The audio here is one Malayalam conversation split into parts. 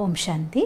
ഓം ശാന്തി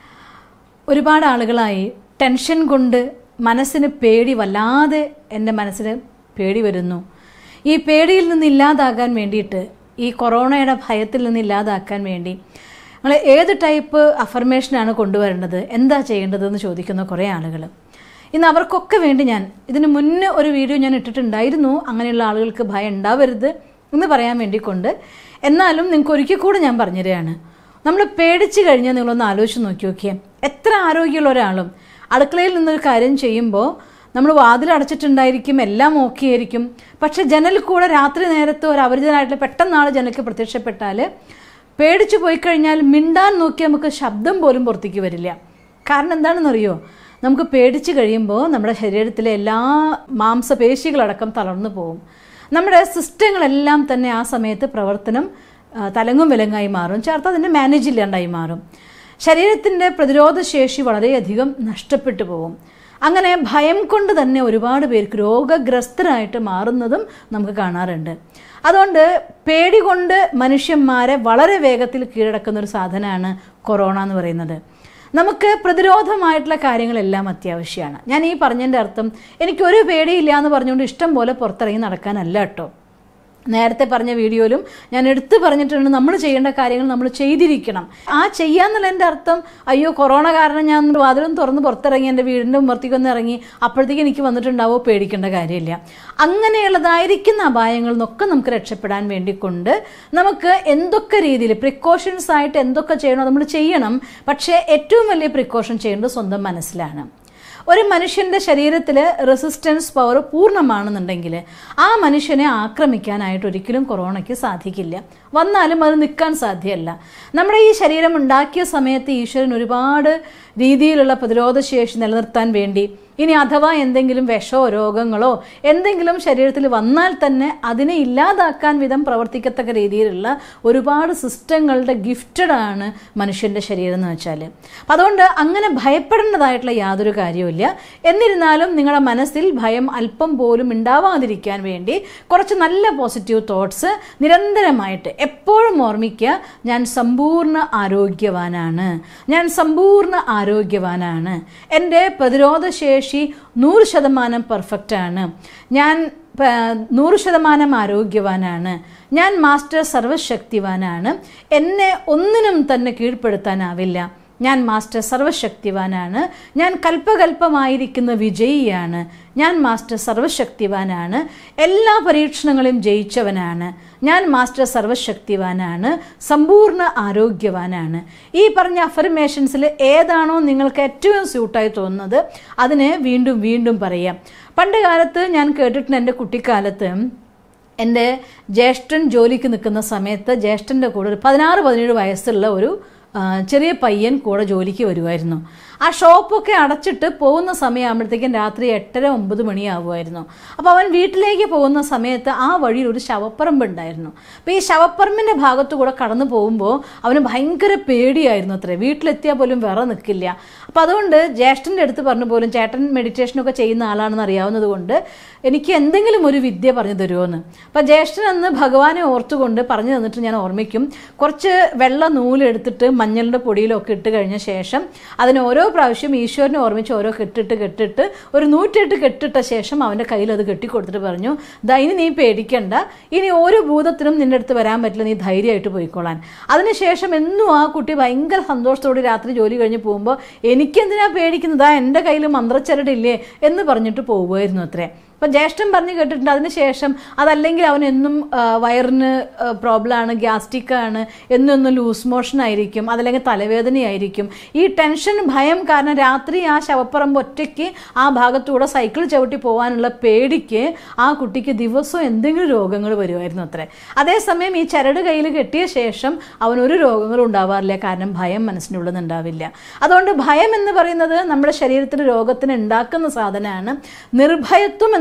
ഒരുപാട് ആളുകളായി ടെൻഷൻ കൊണ്ട് മനസ്സിന് പേടി വല്ലാതെ എൻ്റെ മനസ്സിന് പേടി വരുന്നു ഈ പേടിയിൽ നിന്ന് ഇല്ലാതാകാൻ വേണ്ടിയിട്ട് ഈ കൊറോണയുടെ ഭയത്തിൽ നിന്ന് ഇല്ലാതാക്കാൻ വേണ്ടി നിങ്ങൾ ഏത് ടൈപ്പ് അഫർമേഷനാണ് കൊണ്ടുവരേണ്ടത് എന്താ ചെയ്യേണ്ടതെന്ന് ചോദിക്കുന്ന കുറേ ആളുകൾ ഇന്ന് അവർക്കൊക്കെ വേണ്ടി ഞാൻ ഇതിന് മുന്നേ ഒരു വീഡിയോ ഞാൻ ഇട്ടിട്ടുണ്ടായിരുന്നു അങ്ങനെയുള്ള ആളുകൾക്ക് ഭയം ഉണ്ടാവരുത് എന്ന് പറയാൻ വേണ്ടിക്കൊണ്ട് എന്നാലും നിങ്ങൾക്ക് ഒരിക്കൽ കൂടെ ഞാൻ പറഞ്ഞുതരികയാണ് നമ്മൾ പേടിച്ച് കഴിഞ്ഞാൽ നിങ്ങളൊന്ന് ആലോചിച്ച് നോക്കി നോക്കിയേ എത്ര ആരോഗ്യമുള്ള ഒരാളും അടുക്കളയിൽ നിന്നൊരു കാര്യം ചെയ്യുമ്പോൾ നമ്മൾ വാതിൽ അടച്ചിട്ടുണ്ടായിരിക്കും എല്ലാം ഓക്കെ ആയിരിക്കും പക്ഷെ ജനലിൽ കൂടെ രാത്രി നേരത്ത് ഒരു അപരിചിതനായിട്ടുള്ള പെട്ടെന്ന് ആൾ ജനലിൽ പ്രത്യക്ഷപ്പെട്ടാൽ പേടിച്ചു പോയി കഴിഞ്ഞാൽ മിണ്ടാൻ നോക്കി നമുക്ക് ശബ്ദം പോലും പുറത്തേക്ക് വരില്ല കാരണം എന്താണെന്നറിയോ നമുക്ക് പേടിച്ച് കഴിയുമ്പോൾ നമ്മുടെ ശരീരത്തിലെ എല്ലാ മാംസപേശികളടക്കം തളർന്നു പോകും നമ്മുടെ സിസ്റ്റങ്ങളെല്ലാം തന്നെ ആ സമയത്ത് പ്രവർത്തനം ആ, തലങ്ങും വിലങ്ങായി മാറും ചേർത്ത് അതിൻ്റെ മാനേജ് ഇല്ലാണ്ടായി മാറും ശരീരത്തിൻ്റെ പ്രതിരോധ ശേഷി വളരെയധികം നഷ്ടപ്പെട്ടു പോകും അങ്ങനെ ഭയം കൊണ്ട് തന്നെ ഒരുപാട് പേർക്ക് രോഗഗ്രസ്തരായിട്ട് മാറുന്നതും നമുക്ക് കാണാറുണ്ട് അതുകൊണ്ട് പേടി കൊണ്ട് മനുഷ്യന്മാരെ വളരെ വേഗത്തിൽ കീഴടക്കുന്ന ഒരു സാധനമാണ് കൊറോണ എന്ന് പറയുന്നത് നമുക്ക് പ്രതിരോധമായിട്ടുള്ള കാര്യങ്ങളെല്ലാം അത്യാവശ്യമാണ് ഞാൻ ഈ പറഞ്ഞതിൻ്റെ അർത്ഥം എനിക്കൊരു പേടിയില്ല എന്ന് പറഞ്ഞുകൊണ്ട് ഇഷ്ടം പോലെ പുറത്തിറങ്ങി നടക്കാനല്ല കേട്ടോ നേരത്തെ പറഞ്ഞ വീഡിയോയിലും ഞാൻ എടുത്തു പറഞ്ഞിട്ടുണ്ട് നമ്മൾ ചെയ്യേണ്ട കാര്യങ്ങൾ നമ്മൾ ചെയ്തിരിക്കണം ആ ചെയ്യാന്നുള്ളതിൻ്റെ അർത്ഥം അയ്യോ കൊറോണ കാരണം ഞാൻ ഒന്ന് വാതിലും തുറന്ന് പുറത്തിറങ്ങി എൻ്റെ വീടിൻ്റെ ഉമ്മർത്തിക്കൊന്ന് ഇറങ്ങി അപ്പോഴത്തേക്ക് എനിക്ക് വന്നിട്ടുണ്ടാവോ പേടിക്കേണ്ട കാര്യമില്ല അങ്ങനെയുള്ളതായിരിക്കുന്ന അപായങ്ങളിൽ നിന്നൊക്കെ നമുക്ക് രക്ഷപ്പെടാൻ വേണ്ടി കൊണ്ട് നമുക്ക് എന്തൊക്കെ രീതിയിൽ പ്രിക്കോഷൻസ് ആയിട്ട് എന്തൊക്കെ ചെയ്യണോ നമ്മൾ ചെയ്യണം പക്ഷേ ഏറ്റവും വലിയ പ്രിക്കോഷൻ ചെയ്യേണ്ടത് സ്വന്തം മനസ്സിലാണ് ഒരു മനുഷ്യൻ്റെ ശരീരത്തിൽ റെസിസ്റ്റൻസ് പവർ പൂർണ്ണമാണെന്നുണ്ടെങ്കിൽ ആ മനുഷ്യനെ ആക്രമിക്കാനായിട്ട് ഒരിക്കലും കൊറോണയ്ക്ക് സാധിക്കില്ല വന്നാലും അത് നിൽക്കാൻ സാധ്യമല്ല നമ്മുടെ ഈ ശരീരം ഉണ്ടാക്കിയ സമയത്ത് ഈശ്വരൻ ഒരുപാട് രീതിയിലുള്ള പ്രതിരോധശേഷി നിലനിർത്താൻ വേണ്ടി ഇനി അഥവാ എന്തെങ്കിലും വിഷമോ രോഗങ്ങളോ എന്തെങ്കിലും ശരീരത്തിൽ വന്നാൽ തന്നെ അതിനെ ഇല്ലാതാക്കാൻ വിധം പ്രവർത്തിക്കത്തക്ക രീതിയിലുള്ള ഒരുപാട് സിസ്റ്റങ്ങളുടെ ഗിഫ്റ്റഡ് ആണ് മനുഷ്യൻ്റെ ശരീരം എന്ന് വെച്ചാൽ അപ്പം അതുകൊണ്ട് അങ്ങനെ ഭയപ്പെടേണ്ടതായിട്ടുള്ള യാതൊരു കാര്യവുമില്ല എന്നിരുന്നാലും നിങ്ങളുടെ മനസ്സിൽ ഭയം അല്പം പോലും ഉണ്ടാവാതിരിക്കാൻ വേണ്ടി കുറച്ച് നല്ല പോസിറ്റീവ് തോട്ട്സ് നിരന്തരമായിട്ട് എപ്പോഴും ഓർമ്മിക്കുക ഞാൻ സമ്പൂർണ്ണ ആരോഗ്യവാനാണ് ഞാൻ സമ്പൂർണ്ണ ആരോഗ്യവാനാണ് എൻ്റെ പ്രതിരോധശേഷി നൂറ് ശതമാനം പെർഫെക്റ്റ് ആണ് ഞാൻ പ- നൂറ് ശതമാനം ആരോഗ്യവാനാണ് ഞാൻ മാസ്റ്റർ സർവശക്തിവാനാണ് എന്നെ ഒന്നിനും തന്നെ കീഴ്പ്പെടുത്താനാവില്ല ഞാൻ മാസ്റ്റർ സർവശക്തിവാനാണ് ഞാൻ കൽപ്പകൽപ്പമായിരിക്കുന്ന വിജയിയാണ് ഞാൻ മാസ്റ്റർ സർവശക്തിവാനാണ് എല്ലാ പരീക്ഷണങ്ങളെയും ജയിച്ചവനാണ് ഞാൻ മാസ്റ്റർ സർവശക്തിവാനാണ് സമ്പൂർണ്ണ ആരോഗ്യവാനാണ് ഈ പറഞ്ഞ അഫർമേഷൻസിൽ ഏതാണോ നിങ്ങൾക്ക് ഏറ്റവും സ്യൂട്ടായി തോന്നുന്നത് അതിനെ വീണ്ടും വീണ്ടും പറയാം പണ്ട് കാലത്ത് ഞാൻ കേട്ടിട്ടുണ്ട് എൻ്റെ കുട്ടിക്കാലത്ത് എൻ്റെ ജ്യേഷ്ഠൻ ജോലിക്ക് നിൽക്കുന്ന സമയത്ത് ജ്യേഷ്ഠൻ്റെ കൂടെ ഒരു പതിനാറ് പതിനേഴ് വയസ്സുള്ള ഒരു ആ, ചെറിയ പയ്യൻ കൂടെ ജോലിക്ക് വരുമായിരുന്നു ആ ഷോപ്പൊക്കെ അടച്ചിട്ട് പോകുന്ന സമയമാകുമ്പോഴത്തേക്കും രാത്രി എട്ടര ഒമ്പത് മണിയാവുമായിരുന്നു അപ്പോൾ അവൻ വീട്ടിലേക്ക് പോകുന്ന സമയത്ത് ആ വഴിയിൽ ഒരു ശവപ്പറമ്പ് ഉണ്ടായിരുന്നു അപ്പോൾ ഈ ശവപ്പറമ്പിൻ്റെ ഭാഗത്തു കൂടെ കടന്നു പോകുമ്പോൾ അവന് ഭയങ്കര പേടിയായിരുന്നു അത്രേ വീട്ടിലെത്തിയാൽ പോലും വിറ നിൽക്കില്ല അപ്പോൾ അതുകൊണ്ട് ജ്യേഷ്ഠൻ്റെ അടുത്ത് പറഞ്ഞു പോലും ചേട്ടൻ മെഡിറ്റേഷനൊക്കെ ചെയ്യുന്ന ആളാണെന്ന് അറിയാവുന്നത് കൊണ്ട് എനിക്ക് എന്തെങ്കിലും ഒരു വിദ്യ പറഞ്ഞു തരുമോയെന്ന് അപ്പോൾ ജ്യേഷ്ഠൻ അന്ന് ഭഗവാനെ ഓർത്തുകൊണ്ട് പറഞ്ഞു തന്നിട്ട് ഞാൻ ഓർമ്മിക്കും കുറച്ച് വെള്ള നൂലെടുത്തിട്ട് മഞ്ഞളിൻ്റെ പൊടിയിലൊക്കെ ഇട്ട് കഴിഞ്ഞ ശേഷം അതിന് ഓരോ പ്രാവശ്യം ഈശ്വരനെ ഓർമ്മിച്ച് ഓരോ കെട്ടിട്ട് കെട്ടിട്ട് ഒരു നൂറ്റെട്ട് കെട്ടിട്ട ശേഷം അവൻ്റെ കയ്യിൽ അത് കെട്ടിക്കൊടുത്തിട്ട് പറഞ്ഞു ദാ ഇനി നീ പേടിക്കണ്ട ഇനി ഒരു ഭൂതത്തിനും നിന്റെ അടുത്ത് വരാൻ പറ്റില്ല നീ ധൈര്യമായിട്ട് പോയിക്കോളാൻ അതിനുശേഷം എന്നും ആ കുട്ടി ഭയങ്കര സന്തോഷത്തോടെ രാത്രി ജോലി കഴിഞ്ഞ് പോകുമ്പോൾ എനിക്കെന്തിനാ പേടിക്കുന്നത് ആ എൻ്റെ കയ്യിൽ മന്ത്രച്ചരടില്ലേ എന്ന് പറഞ്ഞിട്ട് പോവുമായിരുന്നു അത്രേ അപ്പം ജ്യേഷ്ഠൻ പറഞ്ഞ് കേട്ടിട്ടുണ്ട് അതിനുശേഷം അതല്ലെങ്കിൽ അവൻ എന്നും ആ, വയറിന് പ്രോബ്ലമാണ് ഗ്യാസ്ട്രിക്കാണ് എന്നും എന്നും ലൂസ് മോഷൻ ആയിരിക്കും അതല്ലെങ്കിൽ തലവേദനയായിരിക്കും ഈ ടെൻഷൻ ഭയം കാരണം രാത്രി ആ ശവപ്പറമ്പ് ഒറ്റയ്ക്ക് ആ ഭാഗത്തൂടെ സൈക്കിൾ ചവിട്ടി പോകാനുള്ള പേടിക്ക് ആ കുട്ടിക്ക് ദിവസവും എന്തെങ്കിലും രോഗങ്ങൾ വരുമായിരുന്നു അത്രേ അതേസമയം ഈ ചരട് കയ്യിൽ കെട്ടിയ ശേഷം അവൻ ഒരു രോഗങ്ങളും ഉണ്ടാവാറില്ല കാരണം ഭയം മനസ്സിനുള്ളിൽ ഉണ്ടാവില്ല അതുകൊണ്ട് ഭയം എന്ന് പറയുന്നത് നമ്മുടെ ശരീരത്തിൽ രോഗത്തിന് ഉണ്ടാക്കുന്ന സാധനമാണ് നിർഭയത്വം എന്ന്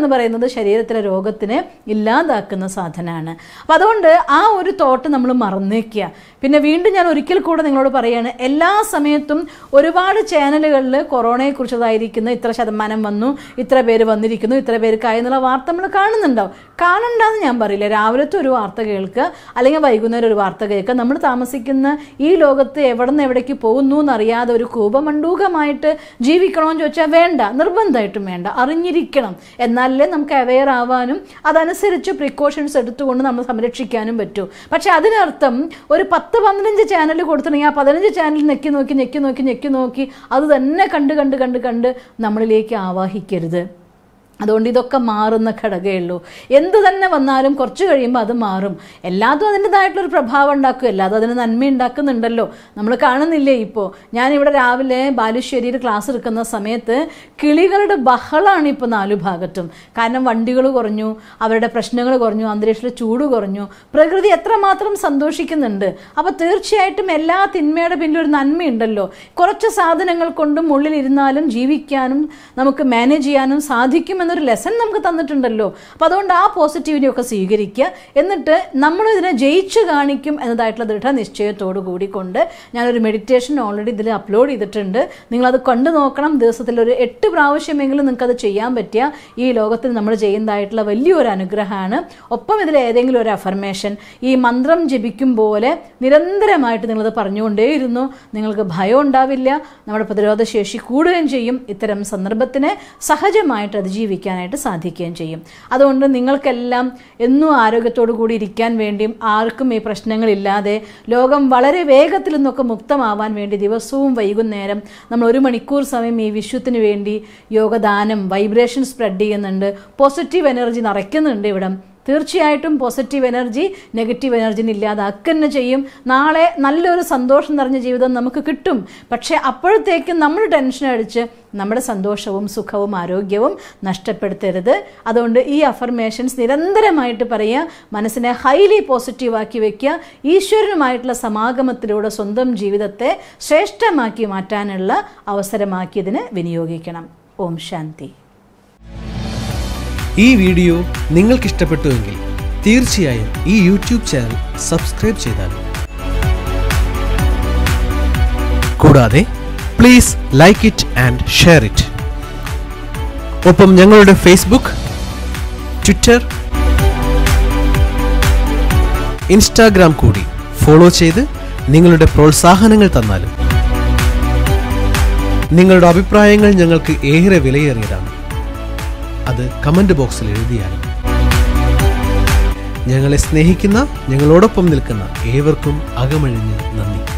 എന്ന് പറയുന്നത് ശരീരത്തിലെ രോഗത്തിനെ ഇല്ലാതാക്കുന്ന സാധനമാണ് അപ്പം അതുകൊണ്ട് ആ ഒരു തോട്ട് നമ്മൾ മറന്നേക്കുക പിന്നെ വീണ്ടും ഞാൻ ഒരിക്കൽ കൂടെ നിങ്ങളോട് പറയുകയാണ് എല്ലാ സമയത്തും ഒരുപാട് ചാനലുകളിൽ കൊറോണയെക്കുറിച്ചതായിരിക്കുന്ന ഇത്ര ശതമാനം വന്നു ഇത്ര പേര് വന്നിരിക്കുന്നു ഇത്ര പേർക്കായി എന്നുള്ള വാർത്ത നമ്മൾ കാണുന്നുണ്ടാവും കാണണ്ടെന്ന് ഞാൻ പറയില്ല രാവിലത്തെ ഒരു വാർത്ത കേൾക്കുക അല്ലെങ്കിൽ വൈകുന്നേരം ഒരു വാർത്ത കേൾക്കുക നമ്മൾ താമസിക്കുന്ന ഈ ലോകത്ത് എവിടെ നിന്ന് എവിടേക്ക് പോകുന്നു എന്നറിയാതെ ഒരു കൂപമണ്ടൂകമായിട്ട് ജീവിക്കണമെന്ന് ചോദിച്ചാൽ വേണ്ട നിർബന്ധമായിട്ടും വേണ്ട അറിഞ്ഞിരിക്കണം എന്നാലേ നമുക്ക് അവെയർ ആവാനും അതനുസരിച്ച് പ്രിക്കോഷൻസ് എടുത്തുകൊണ്ട് നമ്മൾ സംരക്ഷിക്കാനും പറ്റൂ പക്ഷെ അതിനർത്ഥം ഒരു പത്ത് പതിനഞ്ച് ചാനൽ കൊടുത്തിട്ടുണ്ടെങ്കിൽ ആ പതിനഞ്ച് ചാനൽ ഞെക്കി നോക്കി ഞെക്കി നോക്കി ഞെക്കി നോക്കി അത് തന്നെ കണ്ട് കണ്ട് കണ്ട് കണ്ട് നമ്മളിലേക്ക് ആവാഹിക്കരുത് അതുകൊണ്ട് ഇതൊക്കെ മാറുന്ന ഘടകമേ ഉള്ളൂ എന്ത് തന്നെ വന്നാലും കുറച്ച് കഴിയുമ്പോൾ അത് മാറും എല്ലാതും അതിൻ്റെതായിട്ടുള്ളൊരു പ്രഭാവം ഉണ്ടാക്കും എല്ലാതും അതിന് നന്മ ഉണ്ടാക്കുന്നുണ്ടല്ലോ നമ്മൾ കാണുന്നില്ലേ ഇപ്പോൾ ഞാനിവിടെ രാവിലെ ബാലുശ്ശേരിയിൽ ക്ലാസ് എടുക്കുന്ന സമയത്ത് കിളികളുടെ ബഹളമാണ് ഇപ്പോൾ നാലു ഭാഗത്തും കാരണം വണ്ടികൾ കുറഞ്ഞു അവരുടെ പ്രശ്നങ്ങൾ കുറഞ്ഞു അന്തരീക്ഷത്തിലെ ചൂട് കുറഞ്ഞു പ്രകൃതി എത്രമാത്രം സന്തോഷിക്കുന്നുണ്ട് അപ്പോൾ തീർച്ചയായിട്ടും എല്ലാ തിന്മയുടെ പിന്നിൽ ഒരു നന്മയുണ്ടല്ലോ കുറച്ച് സാധനങ്ങൾ കൊണ്ടും ഉള്ളിലിരുന്നാലും ജീവിക്കാനും നമുക്ക് മാനേജ് ചെയ്യാനും സാധിക്കും എന്നൊരു ലെസൺ നമുക്ക് തന്നിട്ടുണ്ടല്ലോ അപ്പോൾ അതുകൊണ്ട് ആ പോസിറ്റിവിറ്റിയൊക്കെ സ്വീകരിക്കുക എന്നിട്ട് നമ്മളിതിനെ ജയിച്ചു കാണിക്കും എന്നതായിട്ടുള്ള ദൃഢനിശ്ചയത്തോടു കൂടിക്കൊണ്ട് ഞാനൊരു മെഡിറ്റേഷൻ ഓൾറെഡി ഇതിൽ അപ്ലോഡ് ചെയ്തിട്ടുണ്ട് നിങ്ങളത് കണ്ടു നോക്കണം ദിവസത്തിൽ ഒരു എട്ട് പ്രാവശ്യമെങ്കിലും നിങ്ങൾക്കത് ചെയ്യാൻ പറ്റിയ ഈ ലോകത്തിൽ നമ്മൾ ചെയ്യുന്നതായിട്ടുള്ള വലിയൊരു അനുഗ്രഹമാണ് ഒപ്പം ഇതിൽ ഏതെങ്കിലും ഒരു അഫർമേഷൻ ഈ മന്ത്രം ജപിക്കും പോലെ നിരന്തരമായിട്ട് നിങ്ങളത് പറഞ്ഞുകൊണ്ടേയിരുന്നു നിങ്ങൾക്ക് ഭയം ഉണ്ടാവില്ല നമ്മുടെ പ്രതിരോധ ശേഷി കൂടുകയും ചെയ്യും ഇത്തരം സന്ദർഭത്തിനെ സഹജമായിട്ട് അതിജീവിക്കാനായിട്ട് സാധിക്കുകയും ചെയ്യും അതുകൊണ്ട് നിങ്ങൾക്കെല്ലാം എന്നും ആരോഗ്യത്തോടു കൂടി ഇരിക്കാൻ വേണ്ടിയും ആർക്കും ഈ പ്രശ്നങ്ങളില്ലാതെ ലോകം വളരെ വേഗത്തിൽ നിന്നൊക്കെ മുക്തമാവാൻ വേണ്ടി ദിവസവും വൈകുന്നേരം നമ്മൾ ഒരു മണിക്കൂർ സമയം ഈ വിശ്വത്തിന് വേണ്ടി യോഗദാനം വൈബ്രേഷൻ സ്പ്രെഡ് ചെയ്യുന്നുണ്ട് പോസിറ്റീവ് എനർജി നിറയ്ക്കുന്നുണ്ട് ഇവിടം തീർച്ചയായിട്ടും പോസിറ്റീവ് എനർജി നെഗറ്റീവ് എനർജിനെ ഇല്ലാതാക്കുക തന്നെ ചെയ്യും നാളെ നല്ലൊരു സന്തോഷം നിറഞ്ഞ ജീവിതം നമുക്ക് കിട്ടും പക്ഷേ അപ്പോഴത്തേക്കും നമ്മൾ ടെൻഷൻ അടിച്ച് നമ്മുടെ സന്തോഷവും സുഖവും ആരോഗ്യവും നഷ്ടപ്പെടുത്തരുത് അതുകൊണ്ട് ഈ അഫർമേഷൻസ് നിരന്തരമായിട്ട് പറയുക മനസ്സിനെ ഹൈലി പോസിറ്റീവാക്കി വെക്കുക ഈശ്വരനുമായിട്ടുള്ള സമാഗമത്തിലൂടെ സ്വന്തം ജീവിതത്തെ ശ്രേഷ്ഠമാക്കി മാറ്റാനുള്ള അവസരമാക്കി ഇതിനെ വിനിയോഗിക്കണം ഓം ശാന്തി ഈ വീഡിയോ നിങ്ങൾക്ക് ഇഷ്ടപ്പെട്ടുവെങ്കിൽ തീർച്ചയായും ഈ യൂട്യൂബ് ചാനൽ സബ്സ്ക്രൈബ് ചെയ്താലും കൂടാതെ please like it and share it ഒപ്പം ഞങ്ങളുടെ ഫേസ്ബുക്ക് ട്വിറ്റർ ഇൻസ്റ്റാഗ്രാം കൂടി ഫോളോ ചെയ്ത് നിങ്ങളുടെ പ്രോത്സാഹനങ്ങൾ തന്നാലും നിങ്ങളുടെ അഭിപ്രായങ്ങൾ ഞങ്ങൾക്ക് ഏറെ വിലയേറിയതാണ് അത് കമന്റ് ബോക്സിൽ എഴുതിയാലും ഞങ്ങളെ സ്നേഹിക്കുന്ന ഞങ്ങളോടൊപ്പം നിൽക്കുന്ന ഏവർക്കും അകമഴിഞ്ഞ് നന്ദി